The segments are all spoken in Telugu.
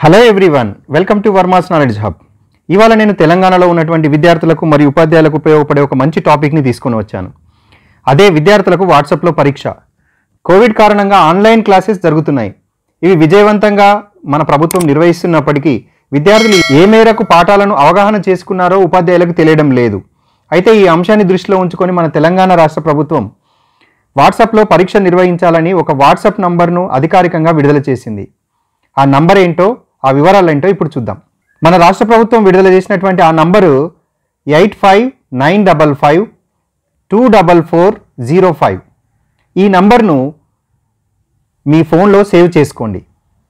hello everyone welcome to Varma's knowledge hub ఇవాళ నేను తెలంగాణలో ఉన్నటువంటి విద్యార్థులకు మరియు ఉపాధ్యాయులకు ఉపయోగపడే ఒక మంచి టాపిక్ని తీసుకొని వచ్చాను అదే విద్యార్థులకు వాట్సాప్లో పరీక్ష కోవిడ్ కారణంగా ఆన్లైన్ క్లాసెస్ జరుగుతున్నాయి ఇవి విజయవంతంగా మన ప్రభుత్వం నిర్వహిస్తున్నప్పటికీ విద్యార్థులు ఏ మేరకు పాఠాలను అవగాహన చేసుకున్నారో ఉపాధ్యాయులకు తెలియడం లేదు అయితే ఈ అంశాన్ని దృష్టిలో ఉంచుకొని మన తెలంగాణ రాష్ట్ర ప్రభుత్వం వాట్సాప్లో పరీక్ష నిర్వహించాలని ఒక వాట్సాప్ నంబర్ను అధికారికంగా విడుదల చేసింది ఆ నంబర్ ఏంటో ఆ వివరాలు ఏంటో ఇప్పుడు చూద్దాం మన రాష్ట్ర ప్రభుత్వం విడుదల చేసినటువంటి ఆ number eight five nine double five two double four zero five ఈ నంబర్ను మీ ఫోన్లో సేవ్ చేసుకోండి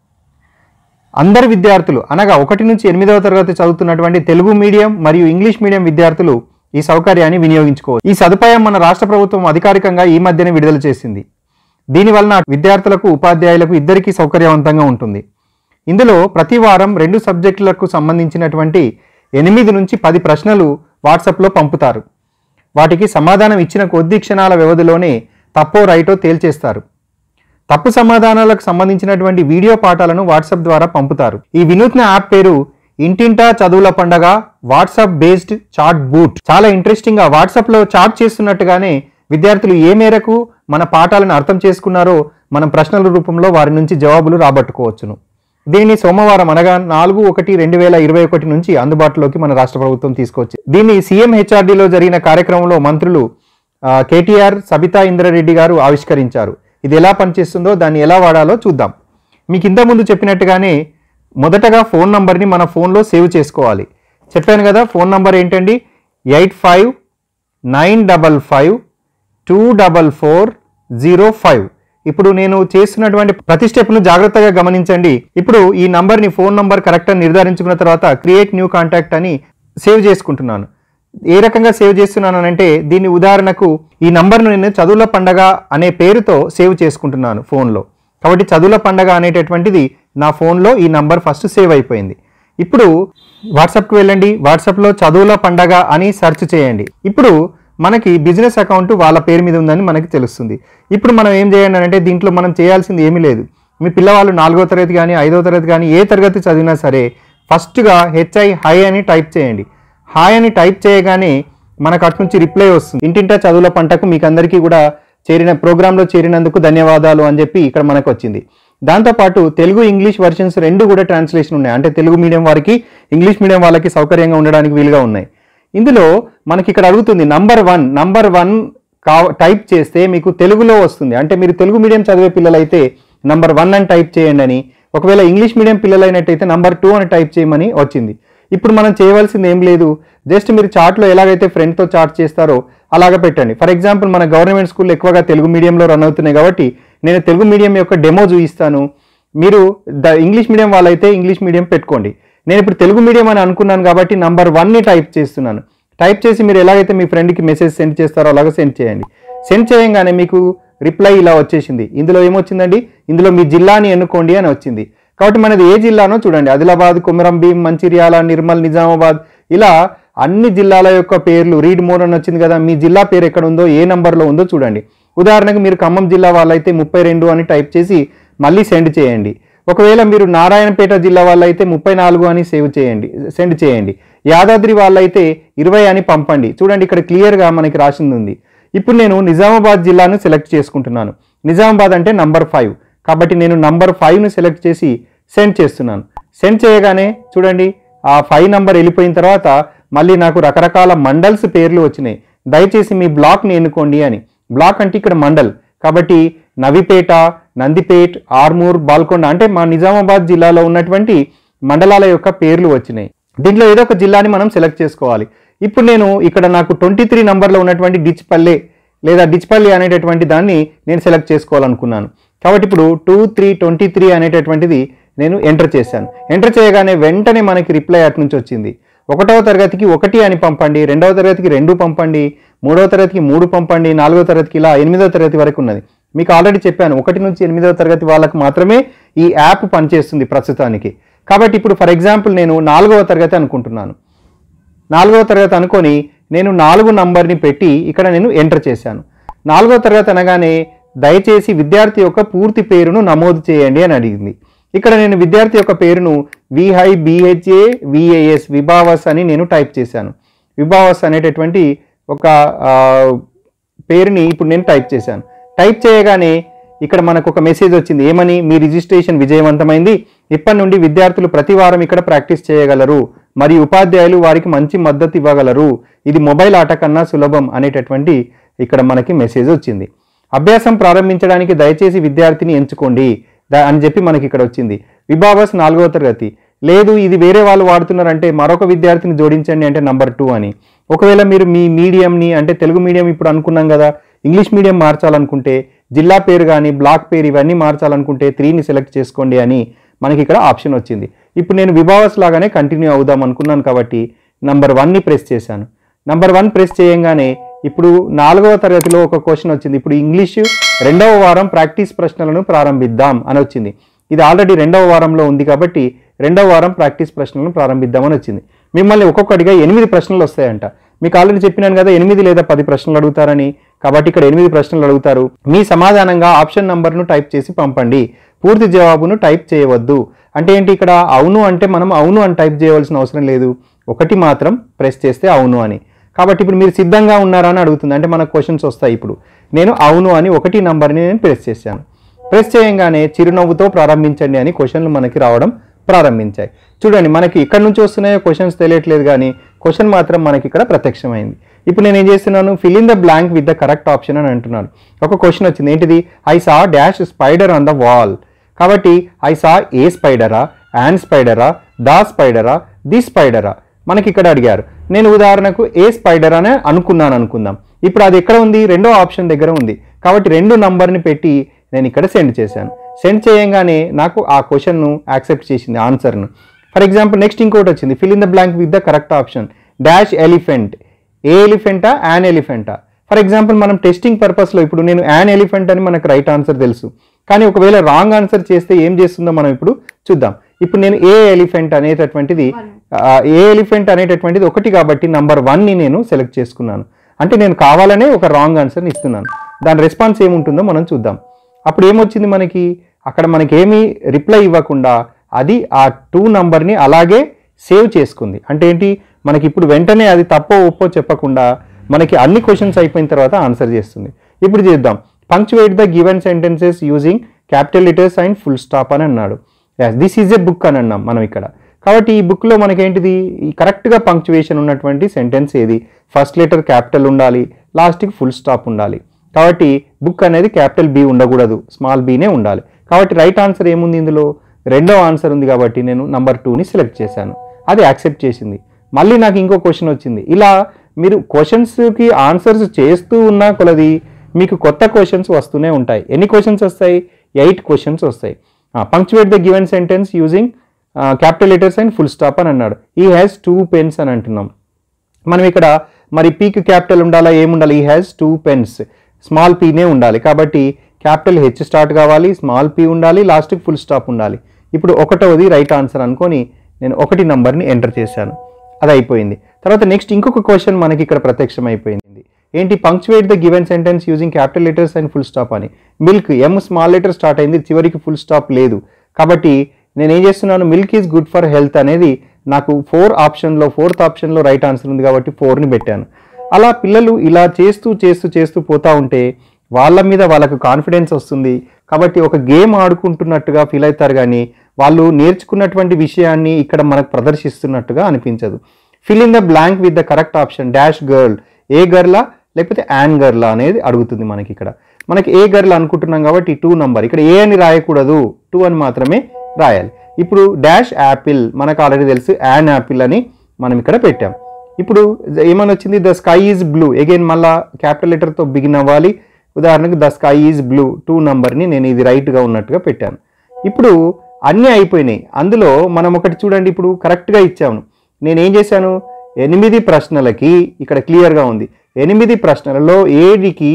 అందరు విద్యార్థులు అనగా ఒకటి నుంచి ఎనిమిదవ తరగతి చదువుతున్నటువంటి తెలుగు మీడియం మరియు ఇంగ్లీష్ మీడియం విద్యార్థులు ఈ సౌకర్యాన్ని వినియోగించుకోవచ్చు ఈ సదుపాయం మన రాష్ట్ర ప్రభుత్వం అధికారికంగా ఈ మధ్యనే విడుదల చేసింది దీనివలన విద్యార్థులకు ఉపాధ్యాయులకు ఇద్దరికీ సౌకర్యవంతంగా ఉంటుంది ఇందులో ప్రతి వారం రెండు సబ్జెక్టులకు సంబంధించినటువంటి ఎనిమిది నుంచి పది ప్రశ్నలు వాట్సాప్లో పంపుతారు వాటికి సమాధానం ఇచ్చిన కొద్ది క్షణాల వ్యవధిలోనే తప్పో రైటో తేల్చేస్తారు తప్పు సమాధానాలకు సంబంధించినటువంటి వీడియో పాఠాలను వాట్సాప్ ద్వారా పంపుతారు ఈ వినూత్న యాప్ పేరు ఇంటింటా చదువుల పండగ వాట్సాప్ బేస్డ్ చాట్ బూట్ చాలా ఇంట్రెస్టింగ్ గా వాట్సాప్ లో చాట్ చేస్తున్నట్టుగానే విద్యార్థులు ఏ మేరకు మన పాఠాలను అర్థం చేసుకున్నారో మనం ప్రశ్నల రూపంలో వారి నుంచి జవాబులు రాబట్టుకోవచ్చును దీన్ని సోమవారం అనగా నాలుగు ఒకటి రెండు వేల ఇరవై ఒకటి నుంచి అందుబాటులోకి మన రాష్ట్ర ప్రభుత్వం తీసుకొచ్చి దీన్ని సీఎం హెచ్ఆర్డీలో జరిగిన కార్యక్రమంలో మంత్రులు ఆ, కేటీఆర్ సబితా ఇంద్రారెడ్డి గారు ఆవిష్కరించారు ఇది ఎలా పనిచేస్తుందో దాన్ని ఎలా వాడాలో చూద్దాం మీకు ఇంత ముందు చెప్పినట్టుగానే మొదటగా ఫోన్ నంబర్ని మన ఫోన్లో సేవ్ చేసుకోవాలి చెప్పాను కదా ఫోన్ నంబర్ ఏంటండి eight five nine double five two double four zero five ఇప్పుడు నేను చేస్తున్నటువంటి ప్రతి స్టెప్ను జాగ్రత్తగా గమనించండి ఇప్పుడు ఈ నంబర్ని ఫోన్ నంబర్ కరెక్ట్ అని నిర్ధారించుకున్న తర్వాత క్రియేట్ న్యూ కాంటాక్ట్ అని సేవ్ చేసుకుంటున్నాను ఏ రకంగా సేవ్ చేస్తున్నాను అంటే దీన్ని ఉదాహరణకు ఈ నంబర్ను నేను చదువుల పండగ అనే పేరుతో సేవ్ చేసుకుంటున్నాను ఫోన్లో కాబట్టి చదువుల పండగ అనేటటువంటిది నా ఫోన్లో ఈ నంబర్ ఫస్ట్ సేవ్ అయిపోయింది ఇప్పుడు వాట్సాప్కి వెళ్ళండి వాట్సాప్లో చదువుల పండగ అని సెర్చ్ చేయండి ఇప్పుడు మనకి బిజినెస్ అకౌంట్ వాళ్ళ పేరు మీద ఉందని మనకి తెలుస్తుంది ఇప్పుడు మనం ఏం చేయండి అంటే దీంట్లో మనం చేయాల్సింది ఏమీ లేదు మీ పిల్లవాళ్ళు నాలుగో తరగతి కానీ ఐదో తరగతి కానీ ఏ తరగతి చదివినా సరే ఫస్ట్గా హెచ్ఐ హై అని టైప్ చేయండి హాయ్ అని టైప్ చేయగానే మనకు అటు నుంచి రిప్లై వస్తుంది ఇంటింటా చదువుల పంటకు మీకు అందరికీ కూడా చేరిన ప్రోగ్రాంలో చేరినందుకు ధన్యవాదాలు అని చెప్పి ఇక్కడ మనకు వచ్చింది దాంతోపాటు తెలుగు ఇంగ్లీష్ వర్షన్స్ రెండు కూడా ట్రాన్స్లేషన్ ఉన్నాయి అంటే తెలుగు మీడియం వారికి ఇంగ్లీష్ మీడియం వాళ్ళకి సౌకర్యంగా ఉండడానికి వీలుగా ఉన్నాయి ఇందులో మనకి ఇక్కడ అడుగుతుంది నంబర్ వన్ నంబర్ వన్ కా టైప్ చేస్తే మీకు తెలుగులో వస్తుంది అంటే మీరు తెలుగు మీడియం చదివే పిల్లలైతే నంబర్ వన్ అని టైప్ చేయండి అని ఒకవేళ ఇంగ్లీష్ మీడియం పిల్లలైనట్టయితే నంబర్ టూ అని టైప్ చేయమని వచ్చింది ఇప్పుడు మనం చేయవలసింది ఏం లేదు జస్ట్ మీరు చార్ట్లో ఎలాగైతే ఫ్రెండ్తో చార్ట్ చేస్తారో అలాగ పెట్టండి ఫర్ ఎగ్జాంపుల్ మన గవర్నమెంట్ స్కూల్ ఎక్కువగా తెలుగు మీడియంలో రన్ అవుతున్నాయి కాబట్టి నేను తెలుగు మీడియం యొక్క డెమో చూపిస్తాను మీరు ద ఇంగ్లీష్ మీడియం వాళ్ళైతే ఇంగ్లీష్ మీడియం పెట్టుకోండి నేను ఇప్పుడు తెలుగు మీడియం అని అనుకున్నాను కాబట్టి నంబర్ వన్ని టైప్ చేస్తున్నాను టైప్ చేసి మీరు ఎలాగైతే మీ ఫ్రెండ్కి మెసేజ్ సెండ్ చేస్తారో అలాగ సెండ్ చేయండి సెండ్ చేయంగానే మీకు రిప్లై ఇలా వచ్చేసింది ఇందులో ఏమొచ్చిందండి ఇందులో మీ జిల్లాని ఎన్నుకోండి అని వచ్చింది కాబట్టి మనది ఏ జిల్లానో చూడండి ఆదిలాబాద్ కొమరం భీం మంచిర్యాల నిర్మల్ నిజామాబాద్ ఇలా అన్ని జిల్లాల యొక్క పేర్లు రీడ్ మోర్ అని వచ్చింది కదా మీ జిల్లా పేరు ఎక్కడ ఉందో ఏ నంబర్లో ఉందో చూడండి ఉదాహరణకు మీరు ఖమ్మం జిల్లా వాళ్ళైతే ముప్పై రెండు అని టైప్ చేసి మళ్ళీ సెండ్ చేయండి ఒకవేళ మీరు నారాయణపేట జిల్లా వాళ్ళైతే ముప్పై నాలుగు అని సేవ్ చేయండి సెండ్ చేయండి యాదాద్రి వాళ్ళైతే ఇరవై అని పంపండి చూడండి ఇక్కడ క్లియర్గా మనకి రాసింది ఉంది ఇప్పుడు నేను నిజామాబాద్ జిల్లాను సెలెక్ట్ చేసుకుంటున్నాను నిజామాబాద్ అంటే నంబర్ ఫైవ్ కాబట్టి నేను నంబర్ ఫైవ్ను సెలెక్ట్ చేసి సెండ్ చేస్తున్నాను సెండ్ చేయగానే చూడండి ఆ ఫైవ్ నంబర్ వెళ్ళిపోయిన తర్వాత మళ్ళీ నాకు రకరకాల మండల్స్ పేర్లు వచ్చినాయి దయచేసి మీ బ్లాక్ని ఎన్నుకోండి అని బ్లాక్ అంటే ఇక్కడ మండల్ కాబట్టి నవిపేట నందిపేట్ ఆర్మూర్ బాల్కొండ అంటే మా నిజామాబాద్ జిల్లాలో ఉన్నటువంటి మండలాల యొక్క పేర్లు వచ్చినాయి దీంట్లో ఏదో ఒక జిల్లాని మనం సెలెక్ట్ చేసుకోవాలి ఇప్పుడు నేను ఇక్కడ నాకు ట్వంటీ త్రీ నంబర్లో ఉన్నటువంటి డిచ్పల్లె లేదా డిచ్పల్లి అనేటటువంటి దాన్ని నేను సెలెక్ట్ చేసుకోవాలనుకున్నాను కాబట్టి ఇప్పుడు టూ త్రీ ట్వంటీ త్రీ అనేటటువంటిది నేను ఎంటర్ చేశాను ఎంటర్ చేయగానే వెంటనే మనకి రిప్లై అటు నుంచి వచ్చింది ఒకటవ తరగతికి ఒకటి అని పంపండి రెండవ తరగతికి రెండు పంపండి మూడవ తరగతికి మూడు పంపండి నాలుగవ తరగతికి ఇలా ఎనిమిదవ తరగతి వరకు ఉన్నది మీకు ఆల్రెడీ చెప్పాను ఒకటి నుంచి ఎనిమిదవ తరగతి వాళ్ళకి మాత్రమే ఈ యాప్ పనిచేస్తుంది ప్రస్తుతానికి కాబట్టి ఇప్పుడు ఫర్ ఎగ్జాంపుల్ నేను నాలుగవ తరగతి అనుకుంటున్నాను నాలుగవ తరగతి అనుకొని నేను నాలుగు నంబర్ని పెట్టి ఇక్కడ నేను ఎంటర్ చేశాను నాలుగవ తరగతి అనగానే దయచేసి విద్యార్థి యొక్క పూర్తి పేరును నమోదు చేయండి అని అడిగింది ఇక్కడ నేను విద్యార్థి యొక్క పేరును విహై బిహెచ్ఏ విఏఎస్ విభావస్ అని నేను టైప్ చేశాను విభావస్ అనేటటువంటి ఒక ఆ, పేరుని ఇప్పుడు నేను టైప్ చేశాను టైప్ చేయగానే ఇక్కడ మనకు ఒక మెసేజ్ వచ్చింది ఏమని మీ రిజిస్ట్రేషన్ విజయవంతమైంది ఇప్పటి నుండి విద్యార్థులు ప్రతి వారం ఇక్కడ ప్రాక్టీస్ చేయగలరు మరియు ఉపాధ్యాయులు వారికి మంచి మద్దతు ఇవ్వగలరు ఇది మొబైల్ ఆట కన్నా సులభం అనేటటువంటి ఇక్కడ మనకి మెసేజ్ వచ్చింది అభ్యాసం ప్రారంభించడానికి దయచేసి విద్యార్థిని ఎంచుకోండి ద- అని చెప్పి మనకి ఇక్కడ వచ్చింది విభావస్ నాలుగవ తరగతి లేదు ఇది వేరే వాళ్ళు వాడుతున్నారంటే మరొక విద్యార్థిని జోడించండి అంటే నంబర్ టూ అని ఒకవేళ మీరు మీ మీడియంని అంటే తెలుగు మీడియం ఇప్పుడు అనుకున్నాం కదా ఇంగ్లీష్ మీడియం మార్చాలనుకుంటే జిల్లా పేరు కానీ బ్లాక్ పేరు ఇవన్నీ మార్చాలనుకుంటే త్రీని సెలెక్ట్ చేసుకోండి అని మనకి ఇక్కడ ఆప్షన్ వచ్చింది ఇప్పుడు నేను విభావస్ లాగానే కంటిన్యూ అవుదాం అనుకున్నాను కాబట్టి నంబర్ వన్ని ప్రెస్ చేశాను నంబర్ వన్ ప్రెస్ చేయంగానే ఇప్పుడు నాలుగవ తరగతిలో ఒక క్వశ్చన్ వచ్చింది ఇప్పుడు ఇంగ్లీష్ రెండవ వారం ప్రాక్టీస్ ప్రశ్నలను ప్రారంభిద్దాం అని వచ్చింది ఇది ఆల్రెడీ రెండవ వారంలో ఉంది కాబట్టి రెండవ వారం ప్రాక్టీస్ ప్రశ్నలను ప్రారంభిద్దామని వచ్చింది మిమ్మల్ని ఒక్కొక్కటిగా ఎనిమిది ప్రశ్నలు వస్తాయంట మీకు ఆల్రెడీ చెప్పినాను కదా ఎనిమిది లేదా పది ప్రశ్నలు అడుగుతారని కాబట్టి ఇక్కడ ఎనిమిది ప్రశ్నలు అడుగుతారు మీ సమాధానంగా ఆప్షన్ నంబర్ను టైప్ చేసి పంపండి పూర్తి జవాబును టైప్ చేయవద్దు అంటే ఏంటి ఇక్కడ అవును అంటే మనం అవును అని టైప్ చేయవలసిన అవసరం లేదు ఒకటి మాత్రం ప్రెస్ చేస్తే అవును అని కాబట్టి ఇప్పుడు మీరు సిద్ధంగా ఉన్నారా అని అడుగుతుంది అంటే మనకు క్వశ్చన్స్ వస్తాయి ఇప్పుడు నేను అవును అని ఒకటి నంబర్ని నేను ప్రెస్ చేశాను ప్రెస్ చేయంగానే చిరునవ్వుతో ప్రారంభించండి అని క్వశ్చన్లు మనకి రావడం ప్రారంభించాయి చూడండి మనకి ఇక్కడ నుంచి వస్తున్నాయో క్వశ్చన్స్ తెలియట్లేదు కానీ క్వశ్చన్ మాత్రం మనకి ఇక్కడ ప్రత్యక్షమైంది ఇప్పుడు నేను ఏం చేస్తున్నాను fill in the blank with the correct option అని అంటున్నాను ఒక క్వశ్చన్ వచ్చింది ఏంటిది I saw dash spider on the wall కాబట్టి ఐ సా ఏ స్పైడరా యాన్ స్పైడరా దా స్పైడరా ది స్పైడరా మనకి ఇక్కడ అడిగారు నేను ఉదాహరణకు ఏ స్పైడర్ అనే అనుకున్నాను అనుకుందాం ఇప్పుడు అది ఎక్కడ ఉంది రెండో ఆప్షన్ దగ్గర ఉంది కాబట్టి రెండు నంబర్ని పెట్టి నేను ఇక్కడ సెండ్ చేశాను సెండ్ చేయంగానే నాకు ఆ క్వశ్చన్ను యాక్సెప్ట్ చేసింది ఆన్సర్ను ఫర్ ఎగ్జాంపుల్ నెక్స్ట్ ఇంకోటి వచ్చింది fill in the blank with the correct option dash elephant a ఎలిఫెంటా యాన్ ఎలిఫెంటా ఫర్ ఎగ్జాంపుల్ మనం టెస్టింగ్ పర్పస్లో ఇప్పుడు నేను యాన్ ఎలిఫెంట్ అని మనకు రైట్ ఆన్సర్ తెలుసు కానీ ఒకవేళ రాంగ్ ఆన్సర్ చేస్తే ఏం చేస్తుందో మనం ఇప్పుడు చూద్దాం ఇప్పుడు నేను ఏ ఎలిఫెంట్ అనేటటువంటిది ఆ, ఏ ఎలిఫెంట్ అనేటటువంటిది ఒకటి కాబట్టి నంబర్ వన్ని నేను సెలెక్ట్ చేసుకున్నాను అంటే నేను కావాలనే ఒక రాంగ్ ఆన్సర్ని ఇస్తున్నాను దాని రెస్పాన్స్ ఏముంటుందో మనం చూద్దాం అప్పుడు ఏమొచ్చింది మనకి అక్కడ మనకి ఏమీ రిప్లై ఇవ్వకుండా అది ఆ టూ నంబర్ని అలాగే సేవ్ చేసుకుంది అంటే ఏంటి మనకి ఇప్పుడు వెంటనే అది తప్పో ఒప్పో చెప్పకుండా మనకి అన్ని క్వశ్చన్స్ అయిపోయిన తర్వాత ఆన్సర్ చేస్తుంది ఇప్పుడు చేద్దాం punctuate the given sentences using capital letters and full stop అని అన్నాడు దిస్ ఈజ్ ఎ బుక్ అని అన్నాం మనం ఇక్కడ కాబట్టి ఈ బుక్లో మనకేంటిది ఈ కరెక్ట్గా పంక్చువేషన్ ఉన్నటువంటి సెంటెన్స్ ఏది ఫస్ట్ లెటర్ క్యాపిటల్ ఉండాలి లాస్ట్కి ఫుల్ స్టాప్ ఉండాలి కాబట్టి బుక్ అనేది క్యాపిటల్ బి ఉండకూడదు స్మాల్ బీనే ఉండాలి కాబట్టి రైట్ ఆన్సర్ ఏముంది ఇందులో రెండో ఆన్సర్ ఉంది కాబట్టి నేను నంబర్ టూని సెలెక్ట్ చేశాను అది యాక్సెప్ట్ చేసింది మళ్ళీ నాకు ఇంకో క్వశ్చన్ వచ్చింది ఇలా మీరు క్వశ్చన్స్కి ఆన్సర్స్ చేస్తూ ఉన్న కొలది మీకు కొత్త క్వశ్చన్స్ వస్తూనే ఉంటాయి ఎన్ని క్వశ్చన్స్ వస్తాయి ఎయిట్ క్వశ్చన్స్ వస్తాయి punctuate the given sentence using capital letters and full stop అని అన్నాడు ఈ హ్యాస్ టూ పెన్స్ అని అంటున్నాం మనం ఇక్కడ మరి పీక్ క్యాపిటల్ ఉండాలా ఏముండాలి ఈ హ్యాస్ టూ పెన్స్ స్మాల్ పీనే ఉండాలి కాబట్టి క్యాపిటల్ హెచ్ స్టార్ట్ కావాలి స్మాల్ పీ ఉండాలి లాస్ట్కి ఫుల్ స్టాప్ ఉండాలి ఇప్పుడు ఒకటవది రైట్ ఆన్సర్ అనుకొని నేను ఒకటి నంబర్ని ఎంటర్ చేశాను అది అయిపోయింది తర్వాత నెక్స్ట్ ఇంకొక క్వశ్చన్ మనకి ఇక్కడ ప్రత్యక్షం అయిపోయింది ఏంటి punctuate the given sentence using capital letters and full stop అని milk M small letter start అయింది చివరికి ఫుల్ స్టాప్ లేదు కాబట్టి నేను ఏం చేస్తున్నాను milk is good for health అనేది నాకు ఫోర్ ఆప్షన్లో ఫోర్త్ ఆప్షన్లో రైట్ ఆన్సర్ ఉంది కాబట్టి ఫోర్ని పెట్టాను అలా పిల్లలు ఇలా చేస్తూ చేస్తూ చేస్తూ పోతా ఉంటే వాళ్ళ మీద వాళ్ళకు కాన్ఫిడెన్స్ వస్తుంది కాబట్టి ఒక గేమ్ ఆడుకుంటున్నట్టుగా ఫీల్ అవుతారు కానీ వాళ్ళు నేర్చుకున్నటువంటి విషయాన్ని ఇక్కడ మనకు ప్రదర్శిస్తున్నట్టుగా అనిపించదు fill in the blank with the correct option dash girl a గర్లా లేకపోతే యాన్ గర్లా అనేది అడుగుతుంది మనకి ఇక్కడ మనకి ఏ గర్ల్ అనుకుంటున్నాం కాబట్టి టూ నంబర్ ఇక్కడ ఏ అని రాయకూడదు టూ అని మాత్రమే రాయాలి ఇప్పుడు డాష్ యాపిల్ మనకు ఆల్రెడీ తెలుసు యాన్ యాపిల్ అని మనం ఇక్కడ పెట్టాం ఇప్పుడు ఏమని వచ్చింది the sky is blue again మళ్ళా క్యాపిటల్ లెటర్తో బిగిన్ అవ్వాలి ఉదాహరణకు the sky is blue two నంబర్ని నేను ఇది రైట్గా ఉన్నట్టుగా పెట్టాను ఇప్పుడు అన్నీ అయిపోయినాయి అందులో మనం ఒకటి చూడండి ఇప్పుడు కరెక్ట్గా ఇచ్చాము నేను ఏం చేశాను ఎనిమిది ప్రశ్నలకి ఇక్కడ క్లియర్గా ఉంది ఎనిమిది ప్రశ్నలలో ఏడికి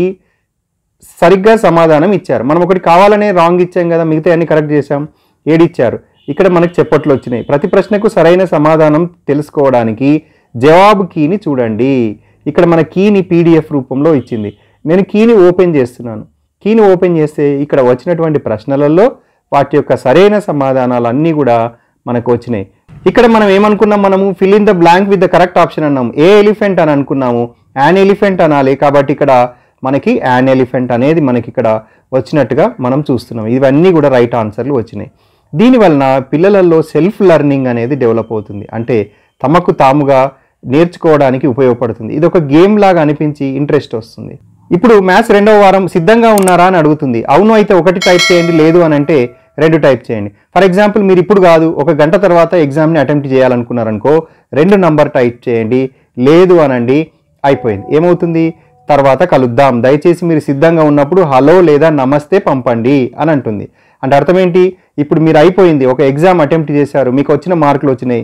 సరిగ్గా సమాధానం ఇచ్చారు మనం ఒకటి కావాలనే రాంగ్ ఇచ్చాం కదా మిగతా అన్ని కరెక్ట్ చేశాం ఏడిచ్చారు ఇక్కడ మనకు చెప్పట్లు వచ్చినాయి ప్రతి ప్రశ్నకు సరైన సమాధానం తెలుసుకోవడానికి జవాబు కీని చూడండి ఇక్కడ మన కీని పీడిఎఫ్ రూపంలో ఇచ్చింది నేను కీని ఓపెన్ చేస్తున్నాను కీని ఓపెన్ చేస్తే ఇక్కడ వచ్చినటువంటి ప్రశ్నలలో వాటి యొక్క సరైన సమాధానాలు అన్నీ కూడా మనకు వచ్చినాయి ఇక్కడ మనం ఏమనుకున్నాం మనము fill in the blank with the correct option అన్నాము ఏ ఎలిఫెంట్ అని అనుకున్నాము యాన్ ఎలిఫెంట్ అనాలి కాబట్టి ఇక్కడ మనకి యాన్ ఎలిఫెంట్ అనేది మనకి ఇక్కడ వచ్చినట్టుగా మనం చూస్తున్నాం ఇవన్నీ కూడా రైట్ ఆన్సర్లు వచ్చినాయి దీనివలన పిల్లలలో సెల్ఫ్ లెర్నింగ్ అనేది డెవలప్ అవుతుంది అంటే తమకు తాముగా నేర్చుకోవడానికి ఉపయోగపడుతుంది ఇది ఒక గేమ్ లాగా అనిపించి ఇంట్రెస్ట్ వస్తుంది ఇప్పుడు మ్యాథ్స్ రెండవ వారం సిద్ధంగా ఉన్నారా అని అడుగుతుంది అవును అయితే ఒకటి టైప్ చేయండి లేదు అని అంటే రెండు టైప్ చేయండి ఫర్ ఎగ్జాంపుల్ మీరు ఇప్పుడు కాదు ఒక గంట తర్వాత ఎగ్జామ్ని అటెంప్ట్ చేయాలనుకున్నారనుకో రెండు నంబర్ టైప్ చేయండి లేదు అనండి అయిపోయింది ఏమవుతుంది తర్వాత కలుద్దాం దయచేసి మీరు సిద్ధంగా ఉన్నప్పుడు హలో లేదా నమస్తే పంపండి అని అంటుంది అంటే అర్థం ఏంటి ఇప్పుడు మీరు అయిపోయింది ఒక ఎగ్జామ్ అటెంప్ట్ చేశారు మీకు వచ్చిన మార్కులు వచ్చినాయి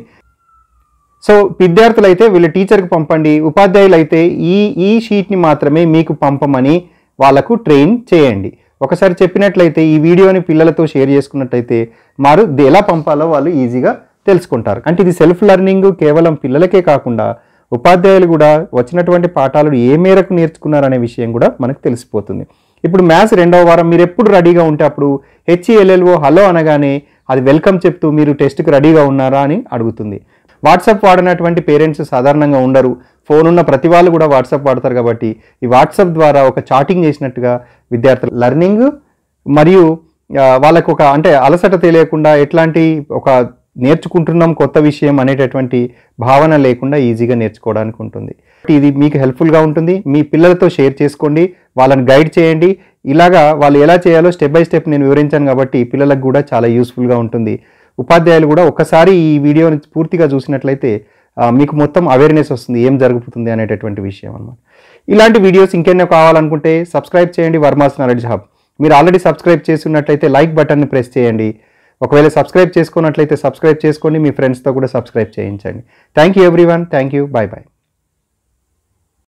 సో విద్యార్థులు అయితే వీళ్ళ టీచర్కి పంపండి ఉపాధ్యాయులు అయితే ఈ ఈ షీట్ని మాత్రమే మీకు పంపమని వాళ్ళకు ట్రైన్ చేయండి ఒకసారి చెప్పినట్లయితే ఈ వీడియోని పిల్లలతో షేర్ చేసుకున్నట్టయితే మారు ఇది ఎలా పంపాలో వాళ్ళు ఈజీగా తెలుసుకుంటారు అంటే ఇది సెల్ఫ్ లెర్నింగ్ కేవలం పిల్లలకే కాకుండా ఉపాధ్యాయులు కూడా వచ్చినటువంటి పాఠాలు ఏ మేరకు నేర్చుకున్నారనే విషయం కూడా మనకు తెలిసిపోతుంది ఇప్పుడు మ్యాథ్స్ రెండవ వారం మీరు ఎప్పుడు రెడీగా ఉంటే అప్పుడు హెచ్ఈఎల్ఎల్ఓ హలో అనగానే అది వెల్కమ్ చెప్తూ మీరు టెస్ట్కి రెడీగా ఉన్నారా అని అడుగుతుంది వాట్సాప్ వాడినటువంటి పేరెంట్స్ సాధారణంగా ఉండరు ఫోన్ ఉన్న ప్రతి వాళ్ళు కూడా వాట్సాప్ వాడతారు కాబట్టి ఈ వాట్సాప్ ద్వారా ఒక చాటింగ్ చేసినట్టుగా విద్యార్థులు లెర్నింగ్ మరియు ఆ, వాళ్ళకు ఒక అంటే అలసట తెలియకుండా ఎట్లాంటి ఒక నేర్చుకుంటున్నాం కొత్త విషయం అనేటటువంటి భావన లేకుండా ఈజీగా నేర్చుకోవడానికి ఉంటుంది ఇది మీకు హెల్ప్ఫుల్గా ఉంటుంది మీ పిల్లలతో షేర్ చేసుకోండి వాళ్ళని గైడ్ చేయండి ఇలాగా వాళ్ళు ఎలా చేయాలో స్టెప్ బై స్టెప్ నేను వివరించాను కాబట్టి పిల్లలకు కూడా చాలా యూస్ఫుల్గా ఉంటుంది ఉపాధ్యాయులు కూడా ఒకసారి ఈ వీడియోని పూర్తిగా చూసినట్లయితే ఆ, మీకు మొత్తం అవేర్నెస్ వస్తుంది ఏం జరుగుతుంది అనేటటువంటి విషయం అన్నమాట ఇలాంటి వీడియోస్ ఇంకెన్నో కావాలనుకుంటే సబ్స్క్రైబ్ చేయండి వర్మాస్ నాలెడ్జ్ హబ్ మీరు ఆల్రెడీ సబ్స్క్రైబ్ చేస్తున్నట్లయితే లైక్ బటన్ని ప్రెస్ చేయండి ఒకవేళ సబ్స్క్రైబ్ చేసుకున్నట్లయితే సబ్స్క్రైబ్ చేసుకోండి మీ ఫ్రెండ్స్తో కూడా సబ్స్క్రైబ్ చేయించండి thank you everyone thank you bye bye